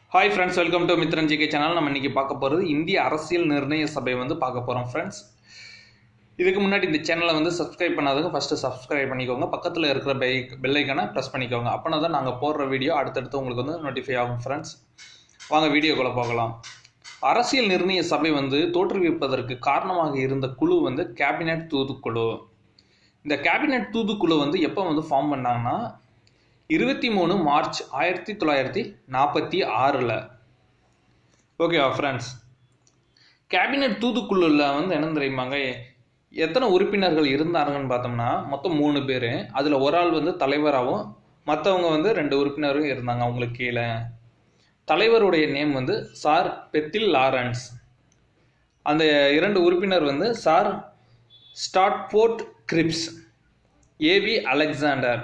hi friends welcome to Mithran GK channel நம்ம இன்னைக்கு பார்க்க போகிறது இந்திய அரசியல் நிர்ணய சபை வந்து பார்க்க போகிறோம் ஃப்ரெண்ட்ஸ் இதுக்கு முன்னாடி இந்த சேனலை வந்து சப்ஸ்கிரைப் பண்ணாதவங்க ஃபஸ்ட்டு சப்ஸ்கிரைப் பண்ணிக்கோங்க பக்கத்தில் இருக்கிற பெல் பெல்லைக்கான ப்ரெஸ் பண்ணிக்கோங்க அப்போனா தான் நாங்கள் போடுற வீடியோ அடுத்தடுத்து உங்களுக்கு வந்து நோட்டிஃபை ஆகும் ஃப்ரெண்ட்ஸ் வாங்க வீடியோக்குள்ளே போகலாம் அரசியல் நிர்ணய சபை வந்து தோற்றுவிப்பதற்கு காரணமாக இருந்த குழு வந்து கேபினெட் தூதுக்குழு இந்த கேபினெட் தூதுக்குழு வந்து எப்போ வந்து ஃபார்ம் பண்ணாங்கன்னா இருபத்தி மூணு மார்ச் ஆயிரத்தி தொள்ளாயிரத்தி நாற்பத்தி ஆறில் ஓகேவா ஃப்ரெண்ட்ஸ் கேபினெட் தூதுக்குழுவில் வந்து என்ன தெரியுமாங்க எத்தனை உறுப்பினர்கள் இருந்தாங்கன்னு பார்த்தோம்னா மொத்தம் மூணு பேர் அதில் ஒரு ஆள் வந்து தலைவராகவும் மற்றவங்க வந்து ரெண்டு உறுப்பினரும் இருந்தாங்க அவங்களுக்கு கீழே தலைவருடைய நேம் வந்து சார் பெத்தில் லாரன்ஸ் அந்த இரண்டு உறுப்பினர் வந்து sir Stafford Cripps A V Alexander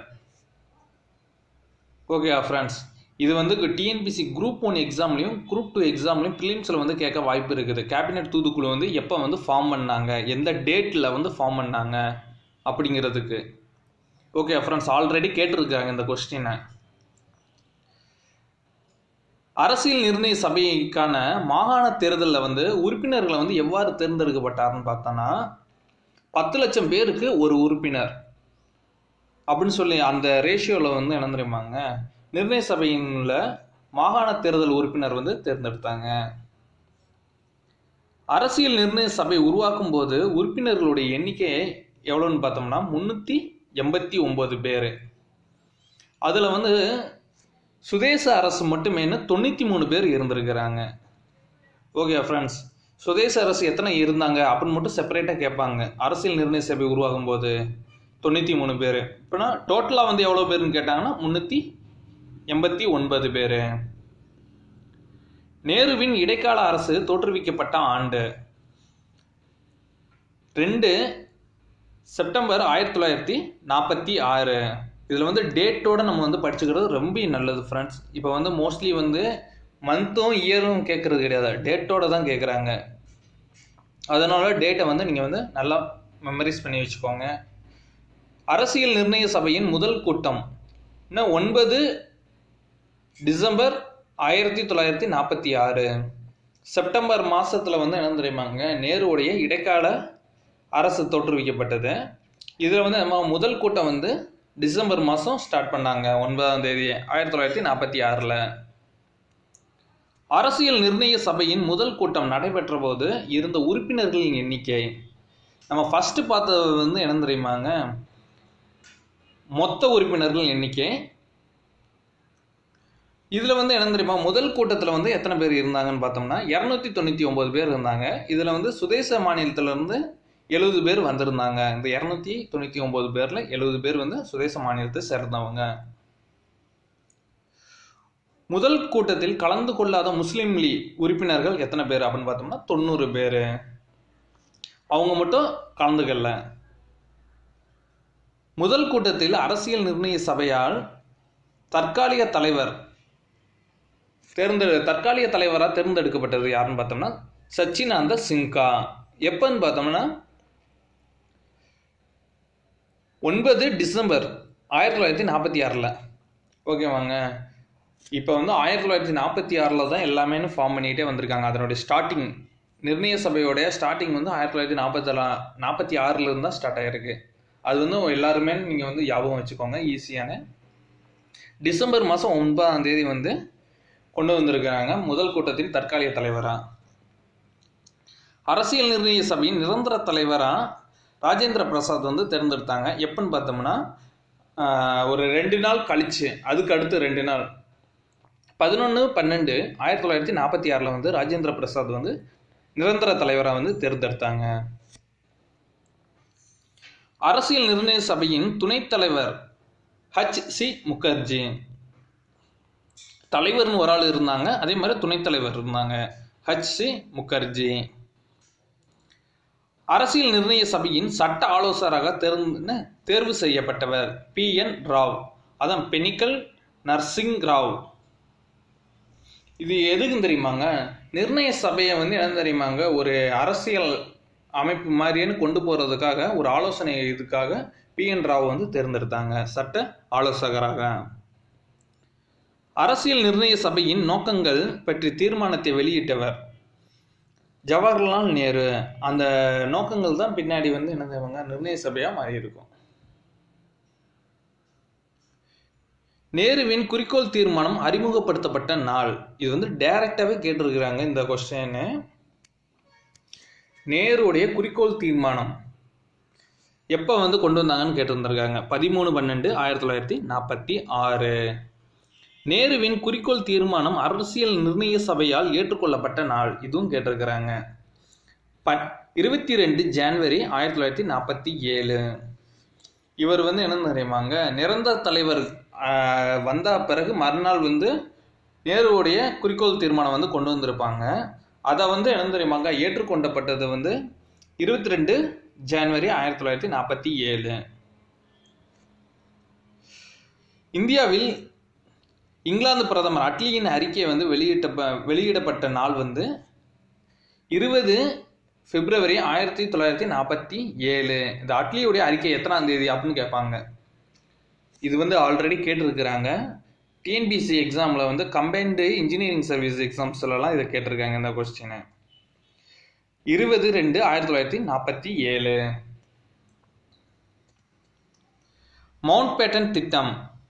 ஓகேவா ஃப்ரெண்ட்ஸ் இது வந்து டிஎன்பிசி குரூப் ஒன் எக்ஸாம்லையும் குரூப் டூ எக்ஸாம்லையும் ஃபிலிம்ஸில் வந்து கேட்க வாய்ப்பு இருக்குது கேபினெட் தூதுக்குழு வந்து எப்போ வந்து ஃபார்ம் பண்ணாங்க எந்த டேட்டில் வந்து ஃபார்ம் பண்ணாங்க அப்படிங்கிறதுக்கு ஓகே ஃப்ரெண்ட்ஸ் ஆல்ரெடி கேட்டிருக்காங்க இந்த கொஸ்டினை அரசியல் நிர்ணய சபைக்கான மாகாண தேர்தலில் வந்து உறுப்பினர்களை வந்து எவ்வாறு தேர்ந்தெடுக்கப்பட்டார்னு பார்த்தோன்னா பத்து லட்சம் பேருக்கு ஒரு உறுப்பினர் அப்படின்னு சொல்லி அந்த ரேஷியோவில் வந்து என்ன தெரியுமாங்க நிர்ணய சபையின்ல மாகாண தேர்தல் உறுப்பினர் வந்து தேர்ந்தெடுத்தாங்க அரசியல் நிர்ணய சபை உருவாக்கும் போது உறுப்பினர்களுடைய எண்ணிக்கை எவ்வளோன்னு பார்த்தோம்னா முந்நூற்றி எண்பத்தி ஒம்பது பேர் அதில் வந்து சுதேச அரசு மட்டுமேனு தொண்ணூற்றி மூணு பேர் இருந்திருக்கிறாங்க ஓகே ஃப்ரெண்ட்ஸ் சுதேச அரசு எத்தனை இருந்தாங்க அப்படின்னு மட்டும் செப்பரேட்டாக கேட்பாங்க அரசியல் நிர்ணய சபை உருவாகும் போது தொண்ணூற்றி மூணு பேர் இப்போனா டோட்டலாக வந்து எவ்வளோ பேருன்னு கேட்டாங்கன்னா முந்நூற்றி எண்பத்தி ஒன்பது பேர் நேருவின் இடைக்கால அரசு தோற்றுவிக்கப்பட்ட ஆண்டு ரெண்டு செப்டம்பர் ஆயிரத்தி தொள்ளாயிரத்தி நாற்பத்தி ஆறு இதில் வந்து டேட்டோட நம்ம வந்து படிச்சுக்கிறது ரொம்ப நல்லது ஃப்ரெண்ட்ஸ் இப்போ வந்து மோஸ்ட்லி வந்து மந்த்தும் இயரும் கேட்குறது கிடையாது டேட்டோட தான் கேட்குறாங்க அதனால டேட்டை வந்து நீங்கள் வந்து நல்லா மெமரிஸ் பண்ணி வச்சுக்கோங்க அரசியல் நிர்ணய சபையின் முதல் கூட்டம் இன்னும் ஒன்பது டிசம்பர் ஆயிரத்தி தொள்ளாயிரத்தி நாற்பத்தி ஆறு செப்டம்பர் மாதத்தில் வந்து என்ன தெரியுமாங்க நேருவுடைய இடைக்கால அரசு தோற்றுவிக்கப்பட்டது இதில் வந்து நம்ம முதல் கூட்டம் வந்து டிசம்பர் மாதம் ஸ்டார்ட் பண்ணாங்க ஒன்பதாம் தேதி ஆயிரத்தி தொள்ளாயிரத்தி நாற்பத்தி ஆறில் அரசியல் நிர்ணய சபையின் முதல் கூட்டம் நடைபெற்ற போது இருந்த உறுப்பினர்களின் எண்ணிக்கை நம்ம ஃபஸ்ட்டு பார்த்தது வந்து என்ன தெரியுமாங்க மொத்த உறுப்பினர்கள் எண்ணிக்கை இதில் வந்து என்ன தெரியுமா முதல் கூட்டத்தில் வந்து எத்தனை பேர் இருந்தாங்கன்னு பார்த்தோம்னா இரநூத்தி தொண்ணூற்றி ஒம்பது பேர் இருந்தாங்க இதில் வந்து சுதேச மாநிலத்திலேருந்து எழுபது பேர் வந்திருந்தாங்க இந்த இரநூத்தி தொண்ணூற்றி ஒம்பது பேரில் எழுபது பேர் வந்து சுதேச மாநிலத்தை சேர்ந்தவங்க முதல் கூட்டத்தில் கலந்து கொள்ளாத முஸ்லீம் லீக் உறுப்பினர்கள் எத்தனை பேர் அப்படின்னு பார்த்தோம்னா தொண்ணூறு பேர் அவங்க மட்டும் கலந்துக்கல முதல் கூட்டத்தில் அரசியல் நிர்ணய சபையால் தற்காலிக தலைவர் தேர்ந்தெடு தற்காலிக தலைவராக தேர்ந்தெடுக்கப்பட்டது யாருன்னு பார்த்தோம்னா சச்சினாந்த சின்கா எப்போன்னு பார்த்தோம்னா ஒன்பது டிசம்பர் ஆயிரத்தி தொள்ளாயிரத்தி நாற்பத்தி ஆறில் ஓகேவாங்க இப்போ வந்து ஆயிரத்தி தொள்ளாயிரத்தி நாற்பத்தி ஆறில் தான் எல்லாமே ஃபார்ம் பண்ணிகிட்டே வந்திருக்காங்க அதனுடைய ஸ்டார்டிங் நிர்ணய சபையோடைய ஸ்டார்டிங் வந்து ஆயிரத்தி தொள்ளாயிரத்தி நாற்பத்தி நாற்பத்தி ஆறுலேருந்து தான் ஸ்டார்ட் ஆகிருக்கு அது வந்து எல்லாருமே நீங்கள் வந்து ஞாபகம் வச்சுக்கோங்க ஈஸியான டிசம்பர் மாதம் ஒன்பதாம் தேதி வந்து கொண்டு வந்திருக்கிறாங்க முதல் கூட்டத்தின் தற்காலிக தலைவராக அரசியல் நிர்ணய சபையின் நிரந்தர தலைவராக ராஜேந்திர பிரசாத் வந்து தேர்ந்தெடுத்தாங்க எப்போன்னு பார்த்தோம்னா ஒரு ரெண்டு நாள் கழிச்சு அதுக்கு அடுத்து ரெண்டு நாள் பதினொன்று பன்னெண்டு ஆயிரத்தி தொள்ளாயிரத்தி நாற்பத்தி ஆறில் வந்து ராஜேந்திர பிரசாத் வந்து நிரந்தர தலைவராக வந்து தேர்ந்தெடுத்தாங்க அரசியல் நிர்ணய சபையின் துணைத் தலைவர் ஹச் சி முகர்ஜி தலைவர்னு ஒரு ஆள் இருந்தாங்க அதே மாதிரி துணைத் தலைவர் இருந்தாங்க ஹச் சி முகர்ஜி அரசியல் நிர்ணய சபையின் சட்ட ஆலோசகராக தேர்ந்து தேர்வு செய்யப்பட்டவர் பி என் ராவ் அதான் பெனிக்கல் நர்சிங் ராவ் இது எதுக்கும் தெரியுமாங்க நிர்ணய சபையை வந்து என்ன தெரியுமாங்க ஒரு அரசியல் அமைப்பு மாதிரின்னு கொண்டு போகிறதுக்காக ஒரு ஆலோசனை இதுக்காக பி என் ராவ் வந்து தேர்ந்தெடுத்தாங்க சட்ட ஆலோசகராக அரசியல் நிர்ணய சபையின் நோக்கங்கள் பற்றி தீர்மானத்தை வெளியிட்டவர் ஜவஹர்லால் நேரு அந்த நோக்கங்கள் தான் பின்னாடி வந்து என்ன செய்வாங்க நிர்ணய சபையா மாறி இருக்கும் நேருவின் குறிக்கோள் தீர்மானம் அறிமுகப்படுத்தப்பட்ட நாள் இது வந்து டைரக்டாவே கேட்டிருக்கிறாங்க இந்த கொஸ்டின் நேருடைய குறிக்கோள் தீர்மானம் எப்போ வந்து கொண்டு வந்தாங்கன்னு கேட்டிருந்திருக்காங்க பதிமூணு பன்னெண்டு ஆயிரத்தி தொள்ளாயிரத்தி நாற்பத்தி ஆறு நேருவின் குறிக்கோள் தீர்மானம் அரசியல் நிர்ணய சபையால் ஏற்றுக்கொள்ளப்பட்ட நாள் இதுவும் கேட்டிருக்கிறாங்க ப இருபத்தி ரெண்டு ஜான்வரி ஆயிரத்தி தொள்ளாயிரத்தி நாற்பத்தி ஏழு இவர் வந்து என்ன தெரியுமாங்க நிரந்தர தலைவர் ஆஹ், வந்த பிறகு மறுநாள் வந்து நேருவுடைய குறிக்கோள் தீர்மானம் வந்து கொண்டு வந்திருப்பாங்க அதை வந்து என்ன தெரியுமாங்க ஏற்றுக்கொண்டப்பட்டது வந்து இருபத்தி ரெண்டு ஜான்வரி ஆயிரத்தி தொள்ளாயிரத்தி நாற்பத்தி ஏழு இந்தியாவில் இங்கிலாந்து பிரதமர் அட்லியின் அறிக்கை வந்து வெளியிட்ட வெளியிடப்பட்ட நாள் வந்து இருபது பிப்ரவரி ஆயிரத்தி தொள்ளாயிரத்தி நாற்பத்தி ஏழு இந்த அட்லியுடைய அறிக்கை எத்தனாம் தேதி அப்படின்னு கேட்பாங்க இது வந்து ஆல்ரெடி கேட்டிருக்கிறாங்க டிஎன்பிசி எக்ஸாமில் வந்து கம்பைன்டு இன்ஜினியரிங் சர்வீஸ் எக்ஸாம்ஸ்லலாம் இதை கேட்டிருக்காங்க இந்த கொஸ்டினை இருபது ரெண்டு ஆயிரத்தி தொள்ளாயிரத்தி நாற்பத்தி ஏழு மவுண்ட் பேட்டன் திட்டம்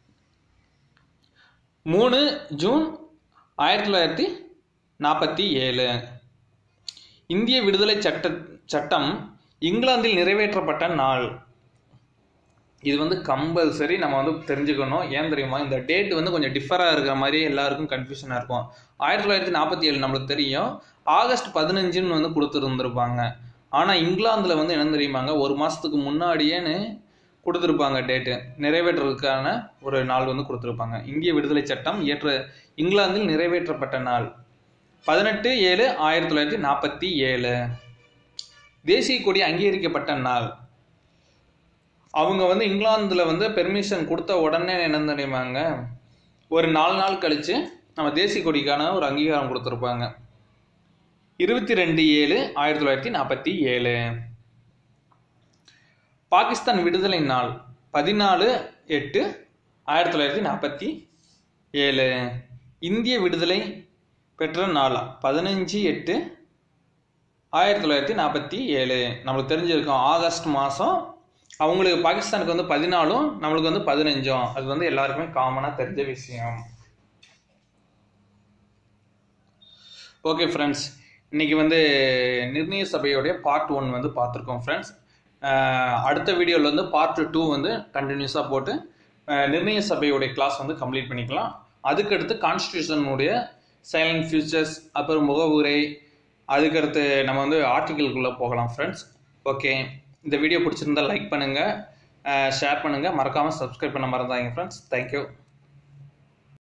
மூணு ஜூன் ஆயிரத்தி தொள்ளாயிரத்தி நாற்பத்தி ஏழு இந்திய விடுதலை சட்ட சட்டம் இங்கிலாந்தில் நிறைவேற்றப்பட்ட நாள் இது வந்து கம்பல்சரி நம்ம வந்து தெரிஞ்சுக்கணும் ஏன் தெரியுமா இந்த டேட் வந்து கொஞ்சம் டிஃபராக இருக்கிற மாதிரி எல்லாருக்கும் கன்ஃபியூஷனாக இருக்கும் ஆயிரத்தி தொள்ளாயிரத்தி நாற்பத்தி ஏழு நம்மளுக்கு தெரியும் ஆகஸ்ட் பதினஞ்சுன்னு வந்து கொடுத்துருந்துருப்பாங்க ஆனால் இங்கிலாந்தில் வந்து என்ன தெரியுமாங்க ஒரு மாதத்துக்கு முன்னாடியேன்னு கொடுத்துருப்பாங்க டேட்டு நிறைவேற்றுறதுக்கான ஒரு நாள் வந்து கொடுத்துருப்பாங்க இந்திய விடுதலை சட்டம் ஏற்ற இங்கிலாந்தில் நிறைவேற்றப்பட்ட நாள் பதினெட்டு ஏழு ஆயிரத்தி தொள்ளாயிரத்தி நாற்பத்தி ஏழு தேசிய கொடி அங்கீகரிக்கப்பட்ட நாள் அவங்க வந்து இங்கிலாந்தில் வந்து பெர்மிஷன் கொடுத்த உடனே என்ன தெரியுமாங்க ஒரு நாலு நாள் கழித்து நம்ம தேசிய கொடிக்கான ஒரு அங்கீகாரம் கொடுத்துருப்பாங்க இருபத்தி ரெண்டு ஏழு ஆயிரத்தி தொள்ளாயிரத்தி நாற்பத்தி ஏழு பாகிஸ்தான் விடுதலை நாள் பதினாலு எட்டு ஆயிரத்தி தொள்ளாயிரத்தி நாற்பத்தி ஏழு இந்திய விடுதலை பெற்ற நாள் பதினஞ்சு எட்டு ஆயிரத்தி தொள்ளாயிரத்தி நாற்பத்தி ஏழு நம்மளுக்கு தெரிஞ்சிருக்கோம் ஆகஸ்ட் மாதம் அவங்களுக்கு பாகிஸ்தானுக்கு வந்து பதினாலும் நம்மளுக்கு வந்து பதினஞ்சும் அது வந்து எல்லாருக்குமே காமனாக தெரிஞ்ச விஷயம் ஓகே ஃப்ரெண்ட்ஸ் இன்னைக்கு வந்து நிர்ணய சபையோடைய பார்ட் ஒன் வந்து பார்த்துருக்கோம் ஃப்ரெண்ட்ஸ் அடுத்த வீடியோவில் வந்து பார்ட் டூ வந்து கண்டினியூஸாக போட்டு அஹ், நிர்ணய சபையோடைய கிளாஸ் வந்து கம்ப்ளீட் பண்ணிக்கலாம் அதுக்கடுத்து கான்ஸ்டியூஷனுடைய சைலண்ட் ஃபியூச்சர்ஸ் அப்புறம் முகவுரை அதுக்கடுத்து நம்ம வந்து ஆர்டிக்கிள்குள்ளே போகலாம் ஃப்ரெண்ட்ஸ் ஓகே இந்த வீடியோ பிடிச்சிருந்தா லைக் பண்ணுங்கள் ஷேர் பண்ணுங்கள் மறக்காமல் சப்ஸ்கிரைப் பண்ண மறந்தாங்க ஃப்ரெண்ட்ஸ் தேங்க்யூ